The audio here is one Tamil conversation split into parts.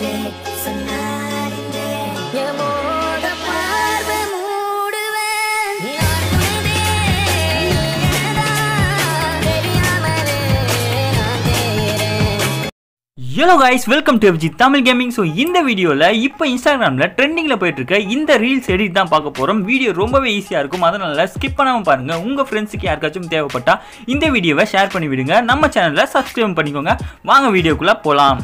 சொன்னாரின்றே சொன்னாரின்றே என் மோக பார்வை மூடுவேன் நாடுவதே நீதான் தெரியாமலே நான் தேயிறேன் hello guys welcome to FG Tamil gaming so இந்த வீடியோவில் இப்போ இன்ஸ்டாகிராமில் ட்ரெண்டிங்கில் போயிட்டு இருக்க இந்த ரீல்ஸ் எடிட் தான் பார்க்க போகிறோம் வீடியோ ரொம்பவே ஈஸியாக இருக்கும் அதனால ஸ்கிப் பண்ணாமல் பாருங்கள் உங்கள் ஃப்ரெண்ட்ஸுக்கு யாருக்காச்சும் தேவைப்பட்டா இந்த வீடியோவை ஷேர் பண்ணி விடுங்க நம்ம சேனலில் சப்ஸ்கிரைப் பண்ணிக்கோங்க வாங்க வீடியோக்குள்ளே போகலாம்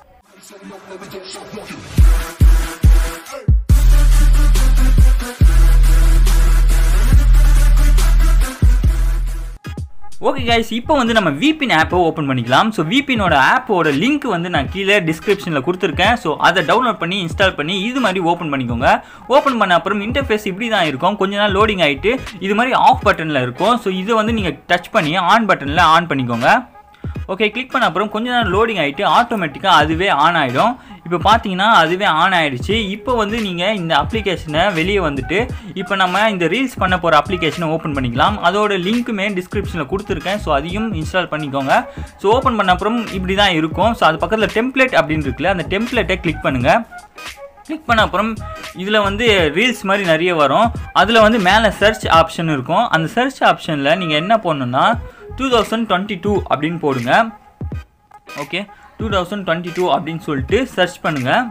ஓகே கைஸ் இப்போ வந்து நம்ம விபின் ஆப்பை ஓப்பன் பண்ணிக்கலாம் ஸோ விபினோட ஆப்போட லிங்க் வந்து நான் கீழே டிஸ்கிரிப்ஷனில் கொடுத்துருக்கேன் ஸோ அதை டவுன்லோட் பண்ணி இன்ஸ்டால் பண்ணி இது மாதிரி ஓப்பன் பண்ணிக்கோங்க ஓப்பன் பண்ண அப்புறம் இன்டர்ஃபேஸ் இப்படி தான் இருக்கும் கொஞ்ச நாள் லோடிங் ஆகிட்டு இது மாதிரி ஆஃப் பட்டனில் இருக்கும் ஸோ இதை வந்து நீங்கள் டச் பண்ணி ஆன் பட்டனில் ஆன் பண்ணிக்கோங்க ஓகே கிளிக் பண்ண அப்புறம் கொஞ்ச நேரம் லோடிங் ஆகிட்டு ஆட்டோமேட்டிக்காக அதுவே ஆன் ஆகிடும் இப்போ பார்த்தீங்கன்னா அதுவே ஆன் ஆகிடுச்சு இப்போ வந்து நீங்கள் இந்த அப்ளிகேஷனை வெளியே வந்துட்டு இப்போ நம்ம இந்த ரீல்ஸ் பண்ண போகிற அப்ளிகேஷனை ஓப்பன் பண்ணிக்கலாம் அதோட லிங்க்குமே டிஸ்கிரிப்ஷனில் கொடுத்துருக்கேன் ஸோ அதையும் இன்ஸ்டால் பண்ணிக்கோங்க ஸோ ஓப்பன் பண்ண அப்புறம் இப்படி தான் இருக்கும் ஸோ அது பக்கத்தில் டெம்ப்ளேட் அப்படின்னு இருக்குல்ல அந்த டெம்ப்ளேட்டை கிளிக் பண்ணுங்கள் கிளிக் பண்ண அப்புறம் இதில் வந்து ரீல்ஸ் மாதிரி நிறைய வரும் அதில் வந்து மேலே சர்ச் ஆப்ஷன் இருக்கும் அந்த சர்ச் ஆப்ஷனில் நீங்கள் என்ன பண்ணணும்னா டூ தௌசண்ட் டுவெண்ட்டி டூ அப்படின்னு போடுங்க okay two thousand twenty two அப்படின்னு சொல்லிட்டு சர்ச் பண்ணுங்கள்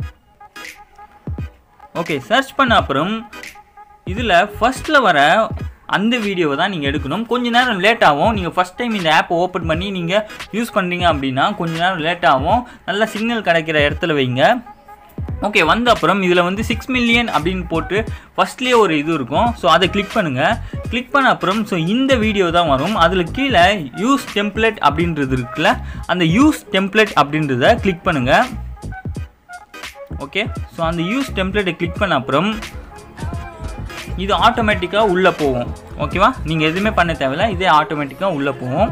ஓகே சர்ச் பண்ண அப்புறம் இதில் ஃபஸ்ட்டில் வர அந்த வீடியோவை தான் நீங்கள் எடுக்கணும் கொஞ்ச நேரம் லேட் ஆகும் நீங்கள் ஃபஸ்ட் டைம் இந்த ஆப்பை ஓப்பன் பண்ணி நீங்கள் யூஸ் பண்ணுறீங்க அப்படின்னா கொஞ்ச நேரம் லேட் ஆகும் நல்ல சிக்னல் கிடைக்கிற இடத்துல வைங்க ஓகே வந்த அப்புறம் இதில் வந்து சிக்ஸ் மில்லியன் அப்படின்னு போட்டு ஃபஸ்ட்லேயே ஒரு இது இருக்கும் ஸோ அதை கிளிக் பண்ணுங்கள் கிளிக் பண்ண அப்புறம் ஸோ இந்த வீடியோ தான் வரும் அதில் கீழே யூஸ் டெம்ப்ளேட் அப்படின்றது இருக்குல்ல அந்த யூஸ் டெம்ப்ளேட் அப்படின்றத கிளிக் பண்ணுங்கள் ஓகே ஸோ அந்த யூஸ் டெம்ப்ளேட்டை கிளிக் பண்ண அப்புறம் இது ஆட்டோமேட்டிக்காக உள்ளே போகும் ஓகேவா நீங்கள் எதுவுமே பண்ண தேவையில்ல இதே ஆட்டோமேட்டிக்காக உள்ளே போகும்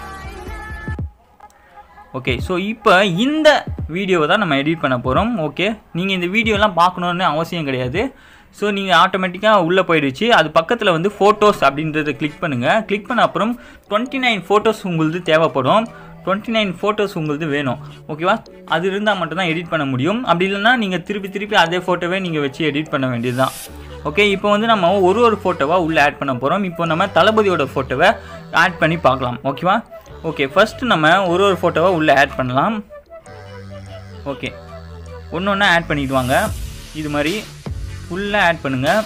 ஓகே ஸோ இப்போ இந்த வீடியோவை தான் நம்ம எடிட் பண்ண போகிறோம் ஓகே நீங்கள் இந்த வீடியோலாம் பார்க்கணுன்னு அவசியம் கிடையாது ஸோ நீங்கள் ஆட்டோமேட்டிக்காக உள்ளே போயிடுச்சு அது பக்கத்தில் வந்து ஃபோட்டோஸ் அப்படின்றத கிளிக் பண்ணுங்கள் கிளிக் பண்ண அப்புறம் டுவெண்ட்டி நைன் ஃபோட்டோஸ் உங்களுது தேவைப்படும் டுவெண்ட்டி நைன் ஃபோட்டோஸ் உங்களுது வேணும் ஓகேவா அது இருந்தால் மட்டும்தான் எடிட் பண்ண முடியும் அப்படி இல்லைன்னா நீங்கள் திருப்பி திருப்பி அதே ஃபோட்டோவே நீங்கள் வச்சு எடிட் பண்ண வேண்டியது தான் ஓகே இப்போ வந்து நம்ம ஒரு ஒரு ஃபோட்டோவாக உள்ளே ஆட் பண்ண போகிறோம் இப்போ நம்ம தளபதியோட ஃபோட்டோவை ஆட் பண்ணி பார்க்கலாம் ஓகேவா ஓகே ஃபஸ்ட்டு நம்ம ஒரு ஒரு ஃபோட்டோவை உள்ளே ஆட் பண்ணலாம் ஓகே ஒன்று ஒன்றா ஆட் பண்ணிட்டு வாங்க இது மாதிரி ஃபுல்லாக ஆட் பண்ணுங்கள்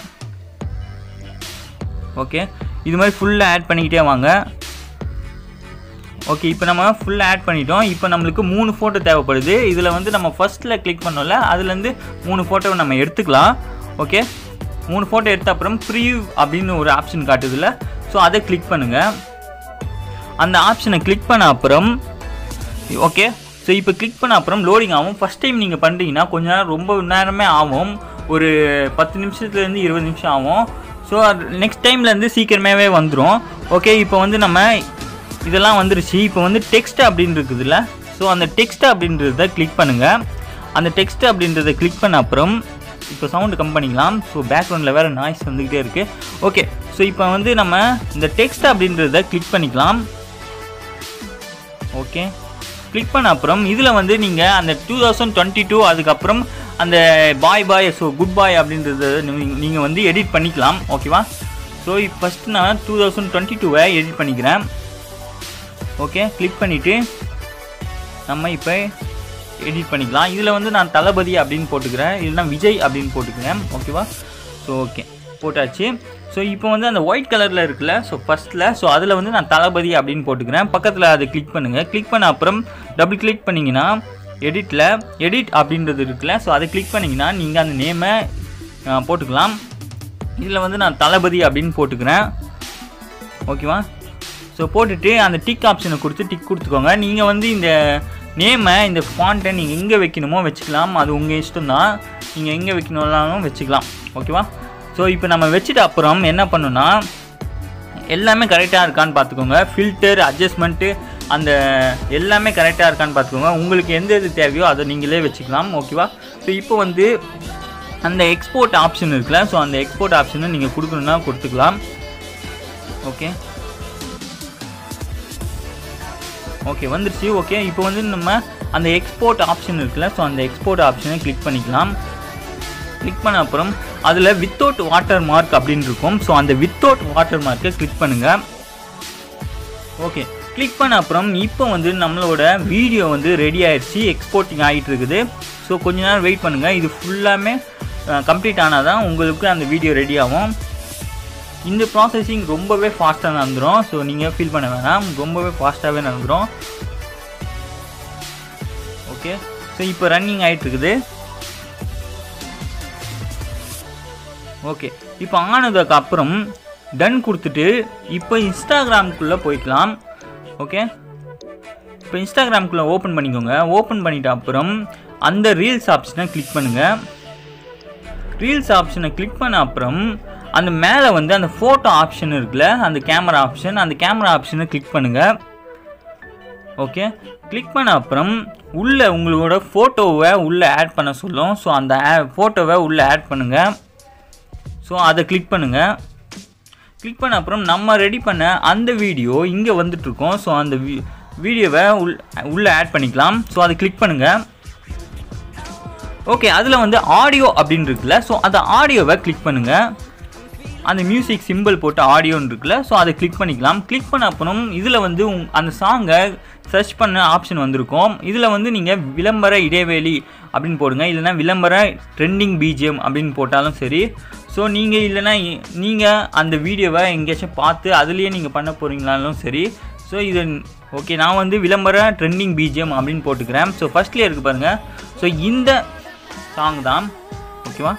ஓகே இது மாதிரி ஃபுல்லாக ஆட் பண்ணிக்கிட்டே வாங்க ஓகே இப்போ நம்ம ஃபுல்லாக ஆட் பண்ணிட்டோம் இப்போ நம்மளுக்கு மூணு ஃபோட்டோ தேவைப்படுது இதில் வந்து நம்ம ஃபஸ்ட்டில் கிளிக் பண்ணோம்ல அதுலேருந்து மூணு ஃபோட்டோவை நம்ம எடுத்துக்கலாம் ஓகே மூணு ஃபோட்டோ எடுத்த அப்புறம் ப்ரீவ் அப்படின்னு ஒரு ஆப்ஷன் காட்டுதுல ஸோ அதை கிளிக் பண்ணுங்கள் அந்த ஆப்ஷனை கிளிக் பண்ண அப்புறம் ஓகே ஸோ இப்போ கிளிக் பண்ண அப்புறம் லோடிங் ஆகும் ஃபஸ்ட் டைம் நீங்கள் பண்ணுறீங்கன்னா கொஞ்ச நேரம் ரொம்ப நேரமே ஆகும் ஒரு பத்து நிமிஷத்துலேருந்து இருபது நிமிஷம் ஆகும் ஸோ நெக்ஸ்ட் டைம்லேருந்து சீக்கிரமாகவே வந்துடும் ஓகே இப்போ வந்து நம்ம இதெல்லாம் வந்துருச்சு இப்போ வந்து டெக்ஸ்ட் அப்படின்னு இருக்குதுல்ல ஸோ அந்த டெக்ஸ்ட் அப்படின்றத கிளிக் பண்ணுங்கள் அந்த டெக்ஸ்ட் அப்படின்றத கிளிக் பண்ண அப்புறம் இப்போ சவுண்டு கம் பண்ணிக்கலாம் ஸோ பேக்ரவுண்டில் வேறு நாய்ஸ் வந்துக்கிட்டே இருக்குது ஓகே ஸோ இப்போ வந்து நம்ம இந்த டெக்ஸ்ட் அப்படின்றத கிளிக் பண்ணிக்கலாம் ஓகே கிளிக் பண்ண அப்புறம் இதில் வந்து நீங்கள் அந்த டூ தௌசண்ட் டுவெண்ட்டி டூ அதுக்கப்புறம் அந்த பாய் பாய் ஸோ குட் பாய் அப்படின்றத நீங்கள் வந்து எடிட் பண்ணிக்கலாம் ஓகேவா ஸோ இப்போ ஃபஸ்ட்டு நான் டூ தௌசண்ட் டுவெண்ட்டி டூவை எடிட் பண்ணிக்கிறேன் ஓகே கிளிக் பண்ணிவிட்டு நம்ம இப்போ எடிட் பண்ணிக்கலாம் இதில் வந்து நான் தளபதி அப்படின்னு போட்டுக்கிறேன் இல்லைனா விஜய் அப்படின்னு போட்டுக்கிறேன் ஓகேவா ஸோ ஓகே போட்டாச்சு ஸோ இப்போ வந்து அந்த ஒயிட் கலரில் இருக்குல்ல ஸோ ஃபஸ்ட்டில் ஸோ அதில் வந்து நான் தளபதி அப்படின்னு போட்டுக்கிறேன் பக்கத்தில் அதை கிளிக் பண்ணுங்கள் கிளிக் பண்ண அப்புறம் டபுள் கிளிக் பண்ணிங்கன்னா எடிட்டில் எடிட் அப்படின்றது இருக்குல்ல ஸோ அதை கிளிக் பண்ணிங்கன்னா நீங்கள் அந்த நேமை போட்டுக்கலாம் இதில் வந்து நான் தளபதி அப்படின்னு போட்டுக்கிறேன் ஓகேவா ஸோ போட்டுட்டு அந்த டிக் ஆப்ஷனை கொடுத்து டிக் கொடுத்துக்கோங்க நீங்கள் வந்து இந்த நேமை இந்த ஃபாண்ட்டை நீங்கள் எங்கே வைக்கணுமோ வச்சுக்கலாம் அது உங்கள் இஷ்டம் தான் நீங்கள் எங்கே வைக்கணும்னாலும் வச்சுக்கலாம் ஓகேவா ஸோ இப்போ நம்ம வச்சுட்டு அப்புறம் என்ன பண்ணுன்னா எல்லாமே கரெக்டாக இருக்கான்னு பார்த்துக்கோங்க ஃபில்டர் அட்ஜஸ்ட்மெண்ட்டு அந்த எல்லாமே கரெக்டாக இருக்கான்னு பார்த்துக்கோங்க உங்களுக்கு எந்த இது தேவையோ அதை நீங்களே வச்சுக்கலாம் ஓகேவா ஸோ இப்போ வந்து அந்த எக்ஸ்போர்ட் ஆப்ஷன் இருக்குல்ல ஸோ அந்த எக்ஸ்போர்ட் ஆப்ஷனை நீங்கள் கொடுக்கணுன்னா கொடுத்துக்கலாம் ஓகே ஓகே வந்துருச்சு ஓகே இப்போ வந்து நம்ம அந்த எக்ஸ்போர்ட் ஆப்ஷன் இருக்குல்ல ஸோ அந்த எக்ஸ்போர்ட் ஆப்ஷனை கிளிக் பண்ணிக்கலாம் கிளிக் பண்ண அப்புறம் அதில் வித்தவுட் வாட்டர் மார்க் அப்படின்னு இருக்கும் ஸோ அந்த வித்தவுட் வாட்டர் மார்க்கை கிளிக் பண்ணுங்கள் ஓகே கிளிக் பண்ண அப்புறம் இப்போ வந்து நம்மளோட வீடியோ வந்து ரெடி ஆயிடுச்சு எக்ஸ்போர்ட்டிங் ஆகிட்டு இருக்குது ஸோ கொஞ்ச நேரம் வெயிட் பண்ணுங்கள் இது ஃபுல்லாமே கம்ப்ளீட் ஆனால் தான் உங்களுக்கு அந்த வீடியோ ரெடி ஆகும் இந்த ப்ராசஸிங் ரொம்பவே ஃபாஸ்ட்டாக நடந்துடும் ஸோ நீங்கள் ஃபீல் பண்ண வேணாம் ரொம்பவே ஃபாஸ்ட்டாகவே நடந்துடும் ஓகே ஸோ இப்போ ரன்னிங் ஆகிட்டு இருக்குது ஓகே இப்போ ஆனதுக்கு அப்புறம் டன் கொடுத்துட்டு இப்போ இன்ஸ்டாகிராமுக்குள்ளே போய்க்கலாம் ஓகே இப்போ இன்ஸ்டாகிராமுக்குள்ளே ஓப்பன் பண்ணிக்கோங்க ஓப்பன் பண்ணிட்ட அப்புறம் அந்த ரீல்ஸ் ஆப்ஷனை கிளிக் பண்ணுங்கள் ரீல்ஸ் ஆப்ஷனை கிளிக் பண்ண அப்புறம் அந்த மேலே வந்து அந்த ஃபோட்டோ ஆப்ஷன் இருக்குல்ல அந்த கேமரா ஆப்ஷன் அந்த கேமரா ஆப்ஷனை கிளிக் பண்ணுங்கள் ஓகே கிளிக் பண்ண அப்புறம் உள்ளே உங்களோட ஃபோட்டோவை உள்ளே ஆட் பண்ண சொல்லும் ஸோ அந்த ஃபோட்டோவை உள்ளே ஆட் பண்ணுங்கள் ஸோ அதை கிளிக் பண்ணுங்கள் கிளிக் பண்ண அப்புறம் நம்ம ரெடி பண்ண அந்த வீடியோ இங்கே வந்துட்டுருக்கோம் ஸோ அந்த வீடியோவை உள் உள்ளே ஆட் பண்ணிக்கலாம் ஸோ அதை கிளிக் பண்ணுங்கள் ஓகே அதில் வந்து ஆடியோ அப்படின்னு இருக்குல்ல ஸோ அந்த ஆடியோவை கிளிக் பண்ணுங்கள் அந்த மியூசிக் சிம்பிள் போட்டு ஆடியோன்னு இருக்குல்ல ஸோ அதை கிளிக் பண்ணிக்கலாம் கிளிக் பண்ண அப்புறம் இதில் வந்து உங் அந்த சாங்கை சர்ச் பண்ண ஆப்ஷன் வந்திருக்கும் இதில் வந்து நீங்கள் விளம்பர இடைவெளி அப்படின்னு போடுங்க இல்லைனா விளம்பர ட்ரெண்டிங் பிஜிஎம் அப்படின்னு போட்டாலும் சரி ஸோ நீங்கள் இல்லைனா நீங்கள் அந்த வீடியோவை எங்கேயாச்சும் பார்த்து அதுலேயே நீங்கள் பண்ண போகிறீங்களாலும் சரி ஸோ இது ஓகே நான் வந்து விளம்பர ட்ரெண்டிங் பிஜிஎம் அப்படின்னு போட்டுக்கிறேன் ஸோ ஃபஸ்ட்லேயே இருக்குது பாருங்கள் ஸோ இந்த சாங் தான் ஓகேவா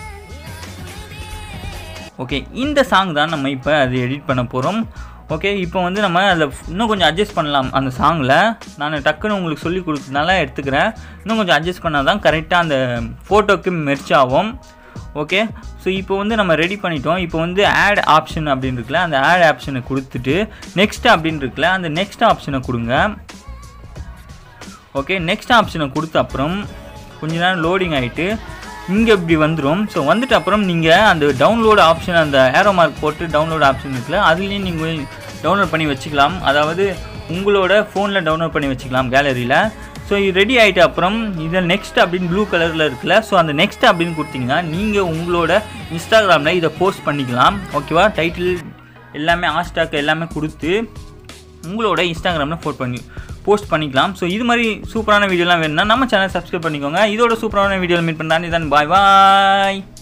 ஓகே இந்த சாங் தான் நம்ம இப்போ அது எடிட் பண்ண போகிறோம் ஓகே இப்போ வந்து நம்ம அதில் இன்னும் கொஞ்சம் அட்ஜஸ்ட் பண்ணலாம் அந்த சாங்கில் நான் டக்குன்னு உங்களுக்கு சொல்லி கொடுத்ததுனால எடுத்துக்கிறேன் இன்னும் கொஞ்சம் அட்ஜஸ்ட் பண்ணால் தான் கரெக்டாக அந்த ஃபோட்டோக்கு மெர்ச் ஆகும் ஓகே ஸோ இப்போ வந்து நம்ம ரெடி பண்ணிட்டோம் இப்போ வந்து ஆட் ஆப்ஷன் அப்படின்னு இருக்குல்ல அந்த ஆட் ஆப்ஷனை கொடுத்துட்டு நெக்ஸ்ட் அப்படின்னு இருக்குல்ல அந்த நெக்ஸ்ட் ஆப்ஷனை கொடுங்க ஓகே நெக்ஸ்ட் ஆப்ஷனை கொடுத்த அப்புறம் கொஞ்ச நேரம் லோடிங் ஆகிட்டு இங்கே இப்படி வந்துடும் ஸோ வந்துட்டு அப்புறம் நீங்கள் அந்த டவுன்லோட் ஆப்ஷன் அந்த ஏரோ மார்க் போட்டு டவுன்லோட் ஆப்ஷன் இருக்குல்ல அதுலேயும் நீங்கள் டவுன்லோட் பண்ணி வச்சுக்கலாம் அதாவது உங்களோட ஃபோனில் டவுன்லோட் பண்ணி வச்சுக்கலாம் கேலரியில் ஸோ இது ரெடி ஆகிட்ட அப்புறம் இதில் நெக்ஸ்ட் அப்படின்னு ப்ளூ கலரில் இருக்குல்ல ஸோ அந்த நெக்ஸ்ட் அப்படின்னு கொடுத்தீங்கன்னா நீங்கள் உங்களோட இன்ஸ்டாகிராமில் இதை போஸ்ட் பண்ணிக்கலாம் ஓகேவா டைட்டில் எல்லாமே ஹாஷ்டாக் எல்லாமே கொடுத்து உங்களோட இன்ஸ்டாகிராமில் போஸ்ட் பண்ணி போஸ்ட் பண்ணிக்கலாம் ஸோ இது மாதிரி சூப்பரான வீடியோலாம் வேணும்னா நம்ம சேனல் சப்ஸ்கிரைப் பண்ணிக்கோங்க இதோட சூப்பரான வீடியோவில் மீட் பண்ணுறாங்க தான் பாய் பாய்